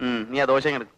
ഉം, നീ ആ ദോശ എടുക്കും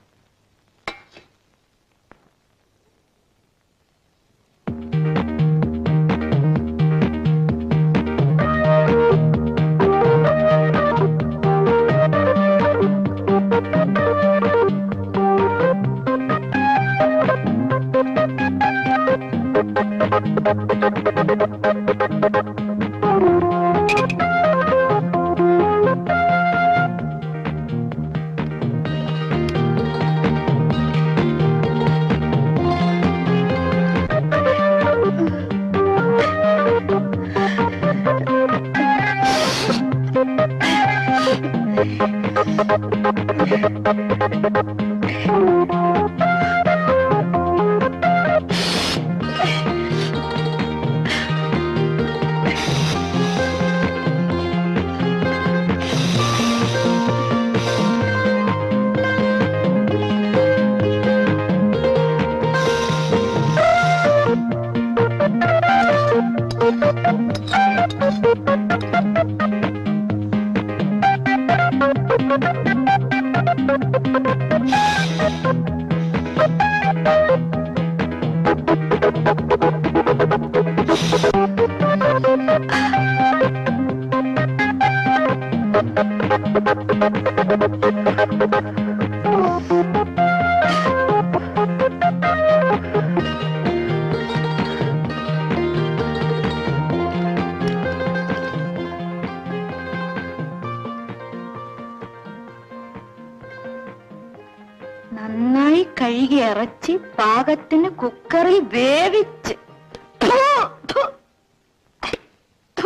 നന്നായി കഴുകി ഇറച്ചി പാകത്തിന് കുക്കറിൽ വേവിച്ച് ഥു, ഥു, ഥു.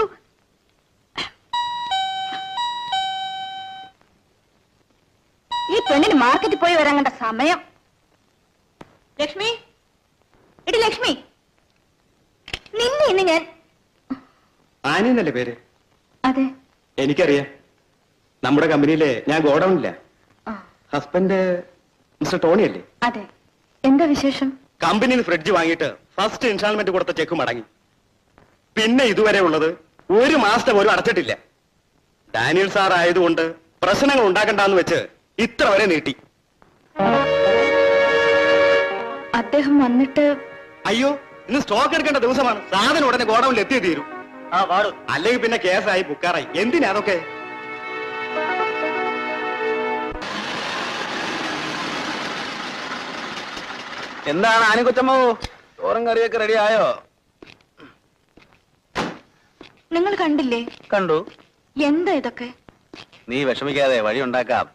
ഈ പെണ്ണിന് മാർക്കറ്റിൽ പോയി വരാൻ കണ്ട സമയം ലക്ഷ്മി എടി ലക്ഷ്മി നിന്നെ ഇന്ന് ഞാൻ ആനി എന്നല്ലേ പേര് അതെ എനിക്കറിയാം നമ്മുടെ കമ്പനിയിലെ ഞാൻ ഗോഡൌണില്ല ആ, ഹസ്ബൻഡ് മിസ്റ്റർ ടോണി അല്ലേ അതെ എന്താ വിശേഷം കമ്പനിയിൽ ഫ്രിഡ്ജ് വാങ്ങിയിട്ട് ഫസ്റ്റ് ഇൻസ്റ്റാൾമെന്റ് കൊടുത്ത ചെക്ക് മടങ്ങി പിന്നെ ഇതുവരെ ഉള്ളത് ഒരു മാസത്തെ പോലും അടച്ചിട്ടില്ല ഡാനിയൽ സാർ ആയതുകൊണ്ട് പ്രശ്നങ്ങൾ ഉണ്ടാക്കണ്ടെന്ന് വെച്ച് ഇത്ര വരെ നീട്ടി അദ്ദേഹം വന്നിട്ട് അയ്യോ ഇന്ന് സ്റ്റോക്ക് എടുക്കേണ്ട ദിവസമാണ് സാധനം ഉടനെ ഗോഡൌണിൽ എത്തിയേ തീരും ആ വാടും അല്ലെങ്കിൽ പിന്നെ കേസായി ബുക്കാറായി എന്തിനാ അതൊക്കെ എന്താണ് ആനക്കൊച്ചമ്മോ ചോറും കറിയൊക്കെ റെഡി ആയോ നിങ്ങൾ കണ്ടില്ലേ കണ്ടു എന്താ ഇതൊക്കെ നീ വിഷമിക്കാതെ വഴി ഉണ്ടാക്കാം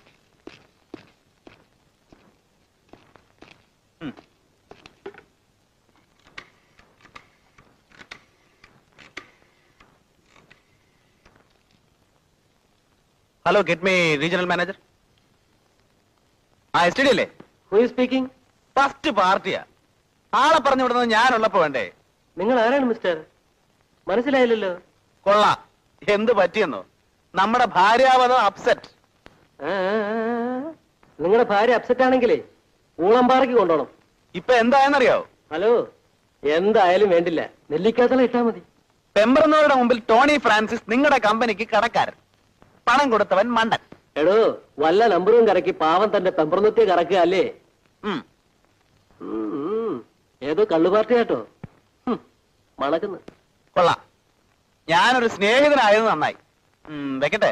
hello get me regional manager ആ എസ് ടി അല്ലേ ഹു സ്പീക്കിംഗ് ഫസ്റ്റ് പാർട്ടിയാ ആളെ പറഞ്ഞു വിടുന്നത് ഞാനുള്ളപ്പോ വേണ്ടേ നിങ്ങൾ ആരാണ് മിസ്റ്റർ മനസ്സിലായില്ലല്ലോ കൊള്ളാം എന്ത് പറ്റിയെന്നോ നമ്മുടെ ഭാര്യാവതം അപ്സെറ്റ് ആ, ആ, ആ, ആ. നിങ്ങളുടെ ഭാര്യ അപ്സെറ്റ് ആണെങ്കിലേ ഊളമ്പാറയ്ക്ക് കൊണ്ടോണം ഇപ്പൊ എന്തായെന്നറിയോ ഹലോ എന്തായാലും വേണ്ടില്ല നെല്ലിക്കാത്തല ഇട്ടാ മതി പെമ്പറന്നവരുടെ മുമ്പിൽ ടോണി ഫ്രാൻസിസ് നിങ്ങളുടെ കമ്പനിക്ക് കടക്കാരൻ പണം കൊടുത്തവൻ മണ്ടൻ എടോ വല്ല നമ്പറും കറക്കി പാവം തന്റെ പെമ്പറന്നത്തെ കറക്കുക അല്ലേ ഉം. ഉം, ഉം. ഏതോ കള്ളു പാർട്ടി കേട്ടോ മണക്കുന്നു കൊള്ളാം ഞാനൊരു സ്നേഹിതനായത് നന്നായി ഉം, വെക്കട്ടെ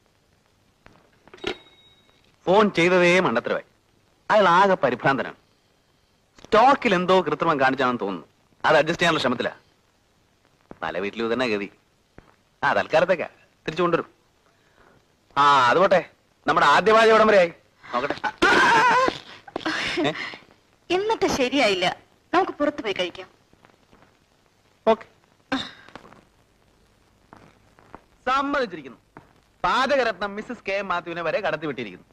ഫോൺ ചെയ്തതേ മണ്ടത്തരവായി അയാൾ ആകെ പരിഭ്രാന്തനാണ് സ്റ്റോക്കിൽ എന്തോ കൃത്രിമം കാണിച്ചാണെന്ന് തോന്നുന്നു അത് അഡ്ജസ്റ്റ് ചെയ്യാനുള്ള ശ്രമത്തിലാ പല വീട്ടിലും തന്നെ ഗതി ആ തൽക്കാലത്തേക്കാ തിരിച്ചു കൊണ്ടുവരും ആ അത് പോട്ടെ നമ്മുടെ ആദ്യ പാചകം എവിടം വരെയായി നോക്കട്ടെ ഏ? ഇന്നത്തെ ശരിയായില്ല നമുക്ക് പുറത്തു പോയി കഴിക്കാം ഓക്കെ സമ്മതിച്ചിരിക്കുന്നു പാചകരത്നം മിസ്സസ് കെ എം മാത്യുവിനെ വരെ കടത്തിവിട്ടിരിക്കുന്നു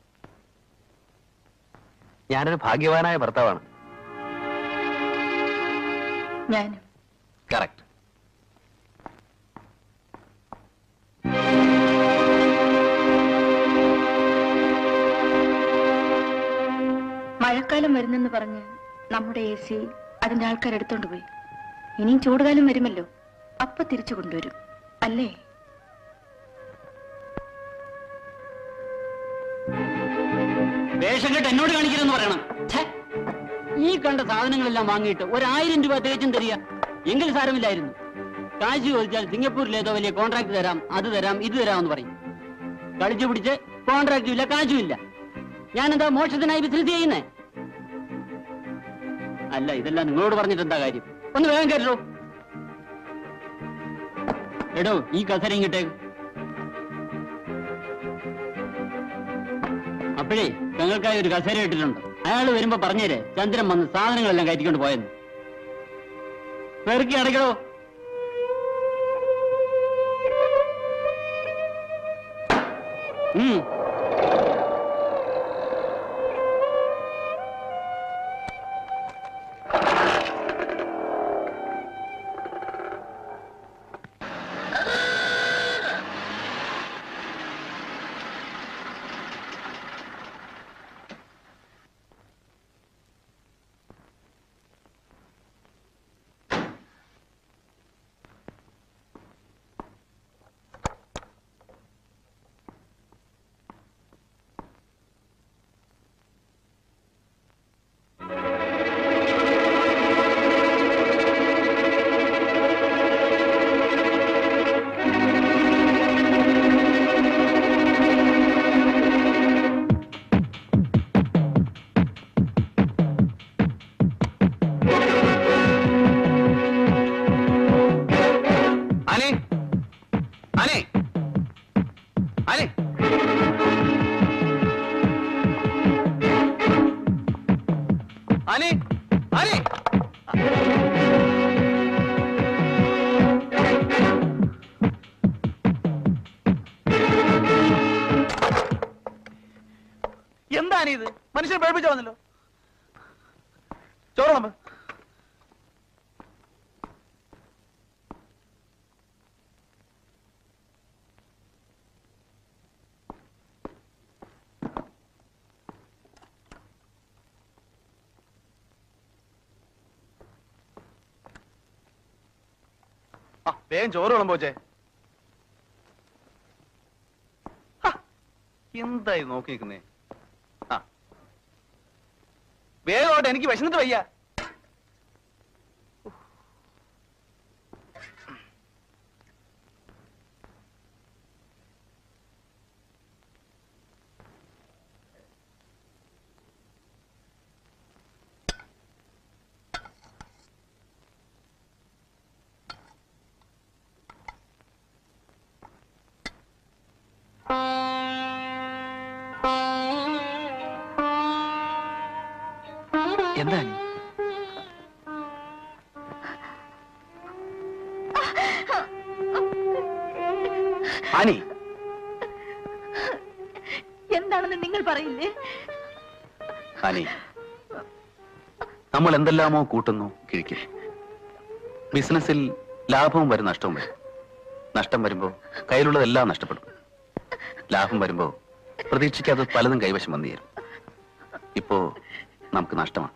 ഞാനൊരു ഭാഗ്യവാനായ ഭർത്താവാണ് ഞാനും കറക്റ്റ് മഴക്കാലം വരുന്നെന്ന് പറഞ്ഞ് നമ്മുടെ എ സി അതിന്റെ ആൾക്കാർ എടുത്തോണ്ട് പോയി ഇനിയും ചൂടുകാലം വരുമല്ലോ അപ്പൊ തിരിച്ചു കൊണ്ടുവരും അല്ലേ വേഷം കെട്ട് എന്നോട് കാണിക്കരുതെന്ന് പറയണം ഛേ, ഈ കണ്ട സാധനങ്ങളെല്ലാം വാങ്ങിയിട്ട് ഒരായിരം രൂപ തികച്ചും തരിക എങ്കിൽ സാരമില്ലായിരുന്നു കാശ് ചോദിച്ചാൽ സിംഗപ്പൂരിൽ ഏതോ വലിയ കോൺട്രാക്ട് തരാം അത് തരാം ഇത് തരാമെന്ന് പറയും കളിച്ചു പിടിച്ച് കോൺട്രാക്റ്റും ഇല്ല കാശും ഇല്ല ഞാനെന്താ മോക്ഷത്തിനായി ബിസിനസ് ചെയ്യുന്നേ അല്ല ഇതെല്ലാം നിങ്ങളോട് പറഞ്ഞിട്ട് എന്താ കാര്യം ഒന്ന് വേഗം കേട്ടോ എടോ ഈ കസര ഇങ്ങോട്ടേക്ക് അപ്പോഴേ ഞങ്ങൾക്കായി ഒരു കസേര ഇട്ടിട്ടുണ്ട് അയാൾ വരുമ്പോ പറഞ്ഞേരെ ചന്ദ്രൻ വന്ന് സാധനങ്ങളെല്ലാം കയറ്റിക്കൊണ്ട് പോയെന്ന് പെറുക്കി അടയ്ക്കടോ ഉം ആനെ ആനെ ആനെ ആനെ ആനെ എന്താണ് ഇത് മനുഷ്യനെ പേടിപ്പിച്ചു വന്നല്ലോ ചോറണം ആ വേഗം ചോറ് വേണം പോച്ചേ എന്തായി നോക്കി നിൽക്കുന്നേ ആ വേഗം എനിക്ക് വിശന്നിട്ട് വയ്യ എന്താ ആനി എന്താണെന്ന് നിങ്ങൾ പറയില്ലേ ആനി നമ്മൾ എന്തെല്ലാമോ കൂട്ടുന്നു കിഴിക്കും ബിസിനസ്സിൽ ലാഭവും വരും നഷ്ടവും വരും നഷ്ടം വരുമ്പോ കയ്യിലുള്ളതെല്ലാം നഷ്ടപ്പെടും ലാഭം വരുമ്പോ പ്രതീക്ഷിക്കാതെ പലതും കൈവശം വന്നു ചേരും ഇപ്പോ നമുക്ക് നഷ്ടമാണ്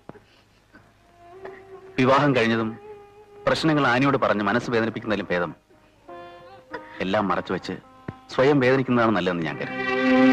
വിവാഹം കഴിഞ്ഞതും പ്രശ്നങ്ങൾ ആനിയോട് പറഞ്ഞ് മനസ്സ് വേദനിപ്പിക്കുന്നതിലും ഭേദം എല്ലാം മറച്ചു വെച്ച് സ്വയം വേദനിക്കുന്നതാണ് നല്ലതെന്ന് ഞാൻ കരുതി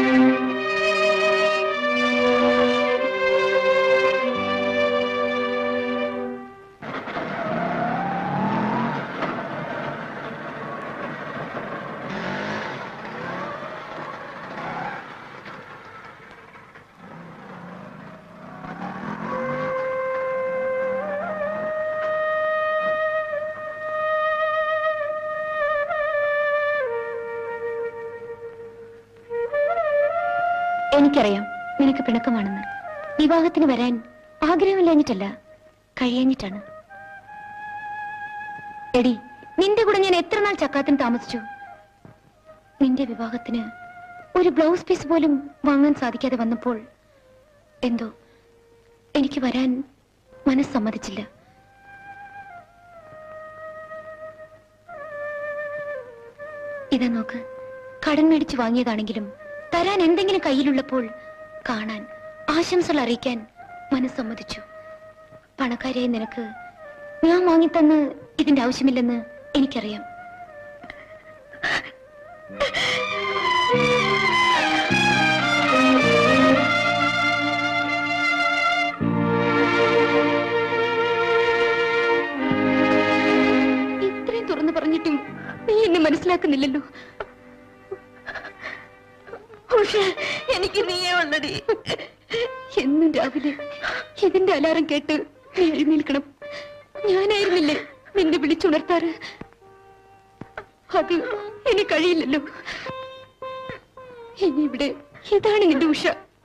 എനിക്കറിയാം നിനക്ക് പിണക്കമാണെന്ന് വിവാഹത്തിന് വരാൻ ആഗ്രഹമില്ലാഞ്ഞിട്ടല്ല കഴിയാഞ്ഞിട്ടാണ് എടി നിന്റെ കൂടെ ഞാൻ എത്ര നാൾ ചക്കാത്തിന് താമസിച്ചു നിന്റെ വിവാഹത്തിന് ഒരു ബ്ലൗസ് പീസ് പോലും വാങ്ങാൻ സാധിക്കാതെ വന്നപ്പോൾ എന്തോ എനിക്ക് വരാൻ മനസ്സ് സമ്മതിച്ചില്ല ഇതാ നോക്ക് കടം മേടിച്ച് വാങ്ങിയതാണെങ്കിലും തരാൻ എന്തെങ്കിലും കയ്യിലുള്ളപ്പോൾ കാണാൻ ആശംസകൾ അറിയിക്കാൻ മനസ്സ് സമ്മതിച്ചു പണക്കാരിയായ നിനക്ക് ഞാൻ വാങ്ങിത്തന്ന് ഇതിന്റെ ആവശ്യമില്ലെന്ന് എനിക്കറിയാം ഉഷ എനിക്ക് നീയേ ഉള്ളടി എന്നും രാവിലെ ഇതിന്റെ അലാറം കേട്ട് നീ എഴുന്നേൽക്കണം ഞാനായിരുന്നില്ലേ നിന്നെ വിളിച്ചുണർത്താറ് അത് ഇനി കഴിയില്ലല്ലോ ഇനി ഇവിടെ ഇതാണ് നിന്റെ ഉഷ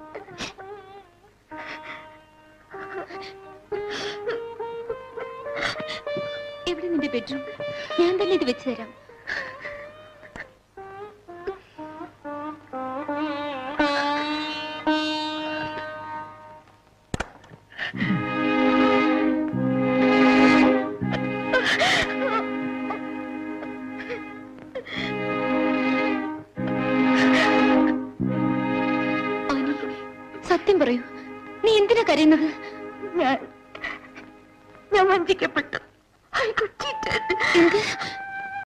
എവിടെ നിന്റെ ബെഡ്റൂം ഞാൻ തന്നെ ഇത് വെച്ച് തരാം ആനി, സത്യം പറയൂ നീ എന്തിനാ കരയുന്നത് ഞാൻ ഞാൻ വഞ്ചിക്കപ്പെട്ടു